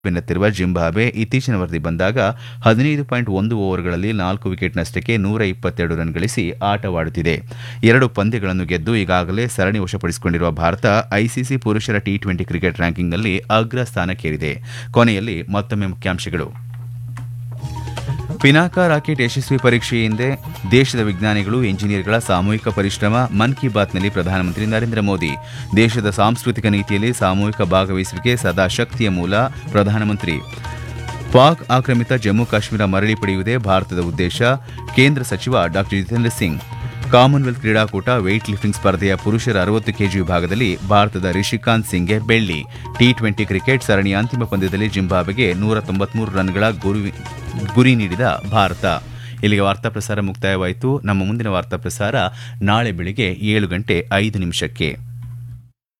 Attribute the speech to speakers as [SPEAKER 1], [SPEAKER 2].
[SPEAKER 1] ಬೆನ್ನತ್ತಿರುವ Zimbabwe ಇತ್ತೀಚಿನ ವರದಿ ಬಂದಾಗ ಹದಿನೈದು ಪಾಯಿಂಟ್ ಒಂದು ಓವರ್ಗಳಲ್ಲಿ ನಾಲ್ಕು ವಿಕೆಟ್ ನಷ್ಟಕ್ಕೆ ನೂರ ಇಪ್ಪತ್ತೆರಡು ರನ್ ಗಳಿಸಿ ಆಟವಾಡುತ್ತಿದೆ ಎರಡು ಪಂದ್ಯಗಳನ್ನು ಗೆದ್ದು ಈಗಾಗಲೇ ಸರಣಿ ವಶಪಡಿಸಿಕೊಂಡಿರುವ ಭಾರತ ಐಸಿಸಿ ಪುರುಷರ ಟಿ ಟ್ವೆಂಟಿ ಕ್ರಿಕೆಟ್ ರ್ಯಾಂಕಿಂಗ್ನಲ್ಲಿ ಅಗ್ರ ಸ್ಥಾನಕ್ಕೇರಿದೆ ಕೊನೆಯಲ್ಲಿ ಮತ್ತೊಮ್ಮೆ ಮುಖ್ಯಾಂಶಗಳು ಪಿನಾಕ ರಾಕೆಟ್ ಯಶಸ್ವಿ ಪರೀಕ್ಷೆ ಹಿಂದೆ ದೇಶದ ವಿಜ್ಞಾನಿಗಳು ಎಂಜಿನಿಯರ್ಗಳ ಸಾಮೂಹಿಕ ಪರಿಶ್ರಮ ಮನ್ ಕಿ ಬಾತ್ನಲ್ಲಿ ಪ್ರಧಾನಮಂತ್ರಿ ನರೇಂದ್ರ ಮೋದಿ ದೇಶದ ಸಾಂಸ್ಕೃತಿಕ ನೀತಿಯಲ್ಲಿ ಸಾಮೂಹಿಕ ಭಾಗವಹಿಸುವಿಕೆ ಸದಾ ಶಕ್ತಿಯ ಮೂಲ ಪ್ರಧಾನಮಂತ್ರಿ ಪಾಕ್ ಆಕ್ರಮಿತ ಜಮ್ಮು ಕಾಶ್ಮೀರ ಮರಳಿ ಪಡೆಯುವುದೇ ಭಾರತದ ಉದ್ದೇಶ ಕೇಂದ್ರ ಸಚಿವ ಡಾ ಜಿತೇಂದ್ರ ಸಿಂಗ್ ಕಾಮನ್ವೆಲ್ತ್ ಕ್ರೀಡಾಕೂಟ ವೆಯ್ಟ್ ಲಿಫ್ಟಿಂಗ್ ಸ್ಪರ್ಧೆಯ ಪುರುಷರ ಅರವತ್ತು ಕೆಜಿ ವಿಭಾಗದಲ್ಲಿ ಭಾರತದ ರಿಷಿಕಾಂತ್ ಸಿಂಗ್ಗೆ ಬೆಳ್ಳಿ ಟಿ ಟ್ವೆಂಟಿ ಕ್ರಿಕೆಟ್ ಸರಣಿಯ ಅಂತಿಮ ಪಂದ್ಯದಲ್ಲಿ ಜಿಂಬಾಬ್ವೆಗೆ ನೂರ ತೊಂಬತ್ಮೂರು ರನ್ಗಳ ಗುರಿ ನೀಡಿದ ಭಾರತ ಇಲ್ಲಿಗೆ ವಾರ್ತಾ ಪ್ರಸಾರ ಮುಕ್ತಾಯವಾಯಿತು ನಮ್ಮ ಮುಂದಿನ ವಾರ್ತಾ ಪ್ರಸಾರ ನಾಳೆ ಬೆಳಿಗ್ಗೆ ಏಳು ಗಂಟೆ ಐದು ನಿಮಿಷಕ್ಕೆ